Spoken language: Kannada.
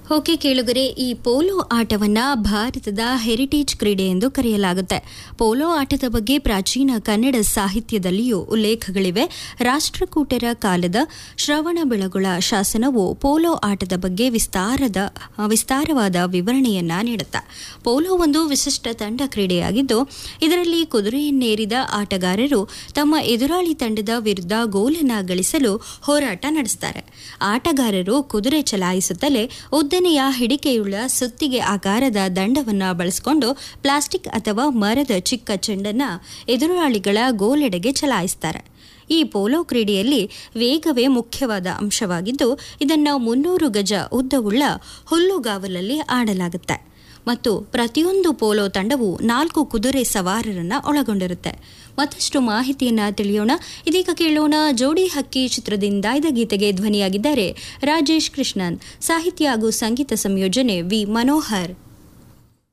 ಓಕೆ ಕೇಳುಗರೆ ಈ ಪೋಲೋ ಆಟವನ್ನ ಭಾರತದ ಹೆರಿಟೇಜ್ ಕ್ರೀಡೆ ಎಂದು ಕರೆಯಲಾಗುತ್ತೆ ಪೋಲೋ ಆಟದ ಬಗ್ಗೆ ಪ್ರಾಚೀನ ಕನ್ನಡ ಸಾಹಿತ್ಯದಲ್ಲಿಯೂ ಉಲ್ಲೇಖಗಳಿವೆ ರಾಷ್ಟ್ರಕೂಟರ ಕಾಲದ ಶ್ರವಣ ಬೆಳಗೊಳ ಶಾಸನವು ಪೋಲೋ ಆಟದ ಬಗ್ಗೆ ವಿಸ್ತಾರದ ವಿಸ್ತಾರವಾದ ವಿವರಣೆಯನ್ನ ನೀಡುತ್ತೆ ಪೋಲೋ ಒಂದು ವಿಶಿಷ್ಟ ತಂಡ ಕ್ರೀಡೆಯಾಗಿದ್ದು ಇದರಲ್ಲಿ ಕುದುರೆಯನ್ನೇರಿದ ಆಟಗಾರರು ತಮ್ಮ ಎದುರಾಳಿ ತಂಡದ ವಿರುದ್ಧ ಗೋಲನ್ನ ಗಳಿಸಲು ಹೋರಾಟ ನಡೆಸ್ತಾರೆ ಆಟಗಾರರು ಕುದುರೆ ಚಲಾಯಿಸುತ್ತಲೇ ಉದ್ದನೆಯ ಹಿಡಿಕೆಯುಳ್ಳ ಸುತ್ತಿಗೆ ಆಕಾರದ ದಂಡವನ್ನ ಬಳಸಿಕೊಂಡು ಪ್ಲಾಸ್ಟಿಕ್ ಅಥವಾ ಮರದ ಚಿಕ್ಕ ಚೆಂಡನ್ನ ಎದುರಾಳಿಗಳ ಗೋಲೆಡೆಗೆ ಚಲಾಯಿಸ್ತಾರೆ ಈ ಪೋಲೋ ಕ್ರೀಡೆಯಲ್ಲಿ ವೇಗವೇ ಮುಖ್ಯವಾದ ಅಂಶವಾಗಿದ್ದು ಇದನ್ನು ಮುನ್ನೂರು ಗಜ ಉದ್ದವುಳ್ಳ ಹುಲ್ಲುಗಾವಲಲ್ಲಿ ಆಡಲಾಗುತ್ತೆ ಮತ್ತು ಪ್ರತಿಯೊಂದು ಪೋಲೋ ತಂಡವು ನಾಲ್ಕು ಕುದುರೆ ಸವಾರರನ್ನ ಒಳಗೊಂಡಿರುತ್ತೆ ಮತ್ತಷ್ಟು ಮಾಹಿತಿಯನ್ನ ತಿಳಿಯೋಣ ಇದೀಗ ಕೇಳೋಣ ಜೋಡಿ ಹಕ್ಕಿ ಚಿತ್ರದಿಂದ ಇದ ಗೀತೆಗೆ ಧ್ವನಿಯಾಗಿದ್ದಾರೆ ರಾಜೇಶ್ ಕೃಷ್ಣನ್ ಸಾಹಿತ್ಯ ಹಾಗೂ ಸಂಗೀತ ಸಂಯೋಜನೆ ವಿ ಮನೋಹರ್